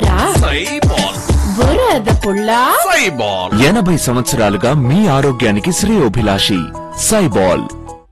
తామరా సైబాల్ బురద పుల్ల సైబాల్ ఎనభై సంవత్సరాలుగా మీ ఆరోగ్యానికి శ్రేయోభిలాషి సైబాల్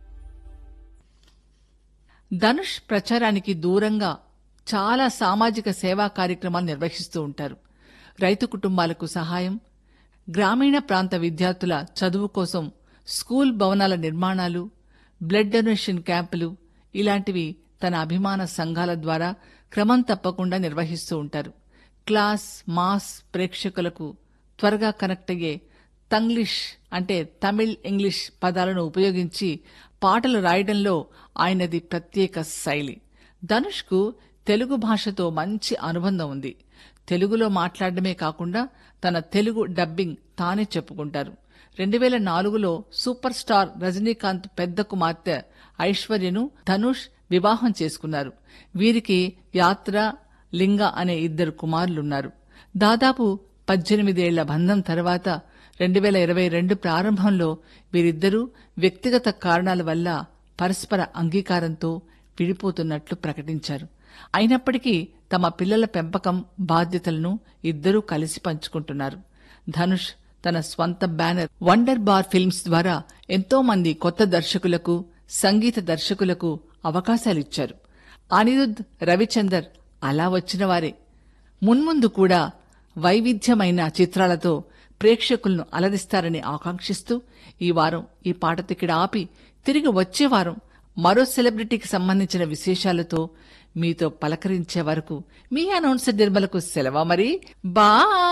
ధనుష్ ప్రచారానికి దూరంగా చాలా సామాజిక సేవా కార్యక్రమాలు నిర్వహిస్తూ ఉంటారు రైతు కుటుంబాలకు సహాయం గ్రామీణ ప్రాంత విద్యార్థుల చదువు కోసం స్కూల్ భవనాల నిర్మాణాలు బ్లడ్ డొనేషన్ క్యాంపులు ఇలాంటివి తన అభిమాన సంఘాల ద్వారా క్రమం తప్పకుండా నిర్వహిస్తూ ఉంటారు క్లాస్ మాస్ ప్రేక్షకులకు త్వరగా కనెక్ట్ అయ్యే తంగ్లిష్ అంటే తమిళ్ ఇంగ్లీష్ పదాలను ఉపయోగించి పాటలు రాయడంలో ఆయనది ప్రత్యేక శైలి ధనుష్కు తెలుగు భాషతో మంచి అనుబంధం ఉంది తెలుగులో మాట్లాడడమే కాకుండా తన తెలుగు డబ్బింగ్ తానే చెప్పుకుంటారు రెండు వేల నాలుగులో సూపర్ స్టార్ రజనీకాంత్ పెద్ద కుమార్తె ఐశ్వర్యను ధనుష్ వివాహం చేసుకున్నారు వీరికి యాత్ర లింగ అనే ఇద్దరు కుమారులున్నారు దాదాపు పద్దెనిమిదేళ్ల బంధం తర్వాత రెండు వేల ఇరవై రెండు ప్రారంభంలో వీరిద్దరూ వ్యక్తిగత కారణాల వల్ల పరస్పర అంగీకారంతో విడిపోతున్నట్లు ప్రకటించారు అయినప్పటికీ తమ పిల్లల పెంపకం బాధ్యతలను ఇద్దరూ కలిసి పంచుకుంటున్నారు ధనుష్ తన స్వంత బ్యానర్ వండర్ బార్ ఫిల్మ్స్ ద్వారా ఎంతో మంది కొత్త దర్శకులకు సంగీత దర్శకులకు అవకాశాలిచ్చారు అనిరుద్ రవిచందర్ అలా వచ్చిన వారే మున్ముందు కూడా వైవిధ్యమైన చిత్రాలతో ప్రేక్షకులను అలరిస్తారని ఆకాంక్షిస్తూ ఈ వారం ఈ పాట తిక్కడ ఆపి తిరిగి వచ్చే వారం మరో సెలబ్రిటీకి సంబంధించిన విశేషాలతో మీతో పలకరించే వరకు మీ అనౌన్సర్ నిర్మలకు సెలవా మరి బా